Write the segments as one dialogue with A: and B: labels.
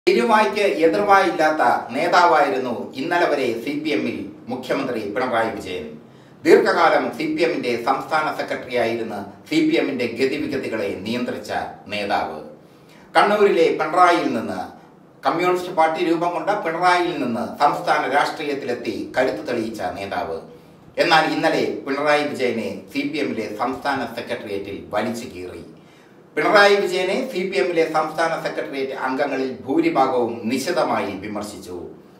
A: തിരുവായ്ക്ക് എതിർവായില്ലാത്ത നേതാവായിരുന്നു ഇന്നലെ വരെ സി പി എമ്മിൽ മുഖ്യമന്ത്രി പിണറായി വിജയൻ ദീർഘകാലം സി പി എമ്മിന്റെ സംസ്ഥാന സെക്രട്ടറിയായിരുന്ന സി പി എമ്മിന്റെ ഗതിവിഗതികളെ നിയന്ത്രിച്ച നേതാവ് കണ്ണൂരിലെ പിണറായിയിൽ നിന്ന് കമ്മ്യൂണിസ്റ്റ് പാർട്ടി രൂപം കൊണ്ട പിണറായിയിൽ നിന്ന് സംസ്ഥാന രാഷ്ട്രീയത്തിലെത്തി കരുത്ത് തെളിയിച്ച നേതാവ് എന്നാൽ ഇന്നലെ പിണറായി വിജയനെ സി പി എമ്മിലെ സംസ്ഥാന സെക്രട്ടേറിയറ്റിൽ വലിച്ചു കീറി പിണറായി വിജയനെ സി പി എമ്മിലെ സംസ്ഥാന സെക്രട്ടേറിയറ്റ് അംഗങ്ങളിൽ ഭൂരിഭാഗവും നിശിതമായി വിമർശിച്ചു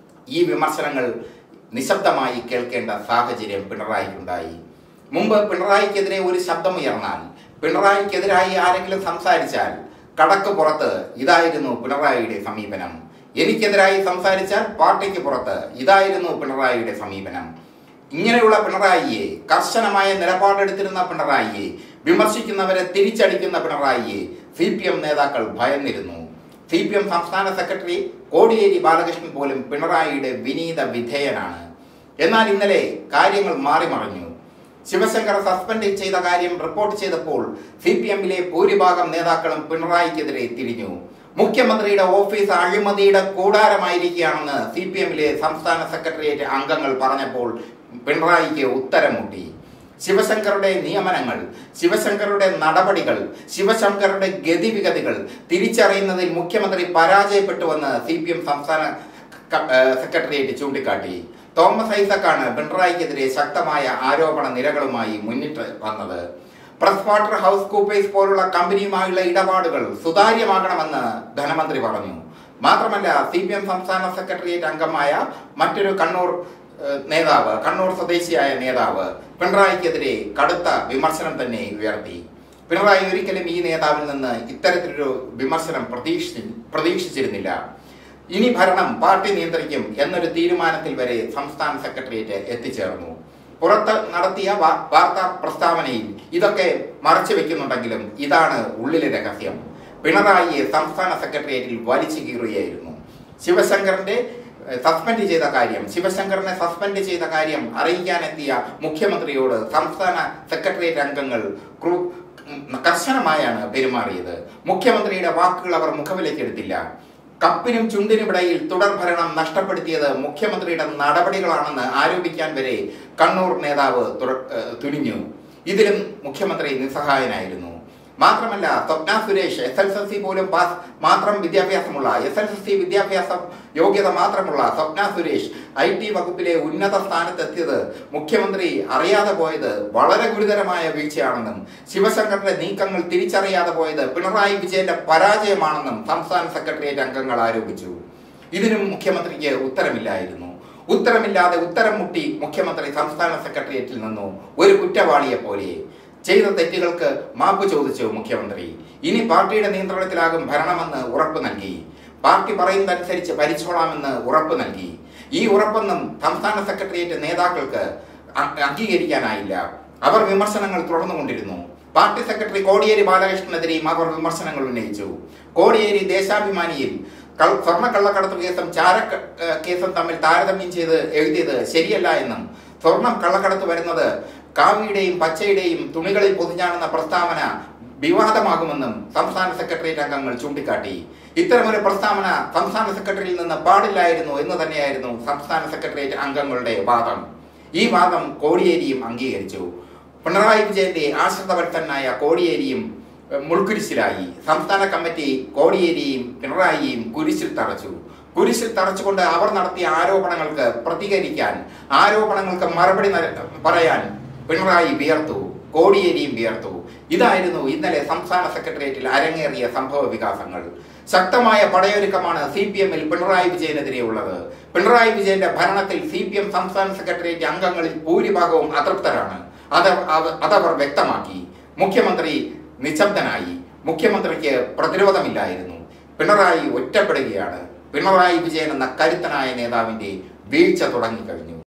A: ഈ വിമർശനങ്ങൾ നിശബ്ദമായി കേൾക്കേണ്ട സാഹചര്യം പിണറായിക്കുണ്ടായി മുമ്പ് പിണറായിക്കെതിരെ ഒരു ശബ്ദമുയർന്നാൽ പിണറായിക്കെതിരായി ആരെങ്കിലും സംസാരിച്ചാൽ കടക്ക് പുറത്ത് ഇതായിരുന്നു പിണറായിയുടെ സമീപനം എനിക്കെതിരായി സംസാരിച്ചാൽ പാർട്ടിക്ക് പുറത്ത് ഇതായിരുന്നു പിണറായിയുടെ സമീപനം ഇങ്ങനെയുള്ള പിണറായിയെ കർശനമായ നിലപാടെടുത്തിരുന്ന പിണറായിയെ വിമർശിക്കുന്നവരെ തിരിച്ചടിക്കുന്ന പിണറായിയെ സി പി എം നേതാക്കൾ ഭയന്നിരുന്നു സി പി എം സംസ്ഥാന സെക്രട്ടറി കോടിയേരി ബാലകൃഷ്ണൻ പോലും പിണറായിയുടെ വിനീത വിധേയനാണ് എന്നാൽ ഇന്നലെ കാര്യങ്ങൾ മാറിമറിഞ്ഞു ശിവശങ്കർ സസ്പെൻഡ് ചെയ്ത കാര്യം റിപ്പോർട്ട് ചെയ്തപ്പോൾ സി പി എമ്മിലെ ഭൂരിഭാഗം നേതാക്കളും പിണറായിക്കെതിരെ തിരിഞ്ഞു മുഖ്യമന്ത്രിയുടെ ഓഫീസ് അഴിമതിയുടെ കൂടാരമായിരിക്കുകയാണെന്ന് സി പി എമ്മിലെ സംസ്ഥാന സെക്രട്ടേറിയറ്റ് അംഗങ്ങൾ പറഞ്ഞപ്പോൾ പിണറായിക്ക് ഉത്തരം മുട്ടി ശിവശങ്കറുടെ നിയമനങ്ങൾ ശിവശങ്കറുടെ നടപടികൾ ശിവശങ്കറുടെ ഗതിവിഗതികൾ തിരിച്ചറിയുന്നതിൽ മുഖ്യമന്ത്രി പരാജയപ്പെട്ടുവെന്ന് സി പി എം സംസ്ഥാന ക- ഏഹ് സെക്രട്ടേറിയറ്റ് ചൂണ്ടിക്കാട്ടി തോമസ് ഐസക്കാണ് പിണറായിക്കെതിരെ ശക്തമായ ആരോപണ നിരകളുമായി മുന്നിട്ട് വന്നത് പ്രസ് വാട്ടർ ഹൗസ് കൂപ്പേഴ്സ് പോലുള്ള കമ്പനിയുമായുള്ള ഇടപാടുകൾ സുതാര്യമാകണമെന്ന് ധനമന്ത്രി പറഞ്ഞു മാത്രമല്ല സി പി എം സംസ്ഥാന സെക്രട്ടേറിയറ്റ് അംഗമായ മറ്റൊരു കണ്ണൂർ ഏഹ്, നേതാവ് കണ്ണൂർ സ്വദേശിയായ നേതാവ് പിണറായിക്കെതിരെ കടുത്ത വിമർശനം തന്നെ ഉയർത്തി പിണറായി ഒരിക്കലും ഈ നേതാവിൽ നിന്ന് ഇത്തരത്തിലൊരു വിമർശനം പ്രതീക്ഷി പ്രതീക്ഷിച്ചിരുന്നില്ല ഇനി ഭരണം പാർട്ടി നിയന്ത്രിക്കും എന്നൊരു തീരുമാനത്തിൽ വരെ സംസ്ഥാന സെക്രട്ടേറിയറ്റ് എത്തിച്ചേർന്നു പുറത്ത് നടത്തിയ വാ- വാർത്താ പ്രസ്താവനയിൽ ഇതൊക്കെ മറച്ചു വെക്കുന്നുണ്ടെങ്കിലും ഇതാണ് ഉള്ളിലെ രഹസ്യം പിണറായിയെ സംസ്ഥാന സെക്രട്ടേറിയറ്റിൽ വലിച്ചു കീറുകയായിരുന്നു ശിവശങ്കറിന്റെ ഏഹ്, സസ്പെൻഡ് ചെയ്ത കാര്യം ശിവശങ്കറിനെ സസ്പെൻഡ് ചെയ്ത കാര്യം അറിയിക്കാനെത്തിയ മുഖ്യമന്ത്രിയോട് സംസ്ഥാന സെക്രട്ടേറിയറ്റ് അംഗങ്ങൾ ക്രൂ- ഉം, കർശനമായാണ് പെരുമാറിയത് മുഖ്യമന്ത്രിയുടെ വാക്കുകൾ അവർ മുഖവിലേക്കെടുത്തില്ല കപ്പിനും ചുണ്ടിനുമിടയിൽ തുടർ ഭരണം നഷ്ടപ്പെടുത്തിയത് മുഖ്യമന്ത്രിയുടെ നടപടികളാണെന്ന് ആരോപിക്കാൻ വരെ കണ്ണൂർ നേതാവ് തുറ- ഏഹ് തുനിഞ്ഞു ഇതിലും മുഖ്യമന്ത്രി നിസ്സഹായനായിരുന്നു മാത്രമല്ല Swapna Suresh S L S C പോലും പാസ് മാത്രം വിദ്യാഭ്യാസമുള്ള എസ് എൽ എസ് സി വിദ്യാഭ്യാസ യോഗ്യത മാത്രമുള്ള സ്വപ്ന സുരേഷ് ഐ ടി വകുപ്പിലെ ഉന്നത സ്ഥാനത്തെത്തിയത് മുഖ്യമന്ത്രി അറിയാതെ പോയത് വളരെ ഗുരുതരമായ വീഴ്ചയാണെന്നും ശിവശങ്കറിന്റെ നീക്കങ്ങൾ തിരിച്ചറിയാതെ പോയത് പിണറായി വിജയന്റെ പരാജയമാണെന്നും സംസ്ഥാന സെക്രട്ടേറിയറ്റ് അംഗങ്ങൾ ആരോപിച്ചു ഇതിനും മുഖ്യമന്ത്രിക്ക് ഉത്തരമില്ലായിരുന്നു ഉത്തരമില്ലാതെ ഉത്തരം മുട്ടി മുഖ്യമന്ത്രി സംസ്ഥാന സെക്രട്ടേറിയറ്റിൽ നിന്നു ഒരു കുറ്റവാളിയെ പോലെ ചെയ്ത തെറ്റുകൾക്ക് മാപ്പ് ചോദിച്ചു മുഖ്യമന്ത്രി ഇനി പാർട്ടിയുടെ നിയന്ത്രണത്തിലാകും ഭരണമെന്ന് ഉറപ്പ് നൽകി പാർട്ടി പറയുന്നതനുസരിച്ച് ഭരിച്ചോളാമെന്ന് ഉറപ്പ് നൽകി ഈ ഉറപ്പൊന്നും സംസ്ഥാന സെക്രട്ടേറിയറ്റ് നേതാക്കൾക്ക് അ- അംഗീകരിക്കാനായില്ല അവർ വിമർശനങ്ങൾ തുടർന്നുകൊണ്ടിരുന്നു പാർട്ടി സെക്രട്ടറി കോടിയേരി ബാലകൃഷ്ണനെതിരെയും അവർ വിമർശനങ്ങൾ ഉന്നയിച്ചു കോടിയേരി ദേശാഭിമാനിയിൽ കൾ- സ്വർണ്ണക്കള്ളക്കടത്ത് കേസും ചാര ക- ഏഹ് കേസും തമ്മിൽ താരതമ്യം ചെയ്ത് എഴുതിയത് ശരിയല്ല എന്നും സ്വർണം കള്ളക്കടത്ത് വരുന്നത് കാവിയുടെയും പച്ചയുടെയും തുണികളിൽ പൊതിഞ്ഞാണെന്ന പ്രസ്താവന വിവാദമാകുമെന്നും സംസ്ഥാന സെക്രട്ടേറിയറ്റ് അംഗങ്ങൾ ചൂണ്ടിക്കാട്ടി ഇത്തരമൊരു പ്രസ്താവന സംസ്ഥാന സെക്രട്ടറിയിൽ നിന്ന് പാടില്ലായിരുന്നു എന്ന് തന്നെയായിരുന്നു സംസ്ഥാന സെക്രട്ടേറിയറ്റ് അംഗങ്ങളുടെ വാദം ഈ വാദം കോടിയേരിയും അംഗീകരിച്ചു പിണറായി വിജയന്റെ ആശ്രിതവത്സനായ കോടിയേരിയും ഏഹ്, മുൾക്കുരിശിലായി സംസ്ഥാന കമ്മിറ്റി കോടിയേരിയും പിണറായിയും കുരിശിൽ തറച്ചു കുരിശിൽ തറച്ചുകൊണ്ട് അവർ നടത്തിയ ആരോപണങ്ങൾക്ക് പ്രതികരിക്കാൻ ആരോപണങ്ങൾക്ക് മറുപടി നര- പറയാൻ പിണറായി വിയർത്തു കോടിയേരിയും വിയർത്തു ഇതായിരുന്നു ഇന്നലെ സംസ്ഥാന സെക്രട്ടേറിയറ്റിൽ അരങ്ങേറിയ സംഭവ വികാസങ്ങൾ ശക്തമായ പടയൊരുക്കമാണ് സി പി എമ്മിൽ പിണറായി വിജയനെതിരെ ഉള്ളത് പിണറായി വിജയന്റെ ഭരണത്തിൽ സി പി എം സംസ്ഥാന സെക്രട്ടേറിയറ്റ് അംഗങ്ങളിൽ ഭൂരിഭാഗവും അതൃപ്തരാണ് അത് അവ- അതവർ വ്യക്തമാക്കി മുഖ്യമന്ത്രി നിശബ്ദനായി മുഖ്യമന്ത്രിക്ക് പ്രതിരോധമില്ലായിരുന്നു പിണറായി ഒറ്റപ്പെടുകയാണ് പിണറായി വിജയൻ എന്ന കരുത്തനായ നേതാവിന്റെ വീഴ്ച തുടങ്ങിക്കഴിഞ്ഞു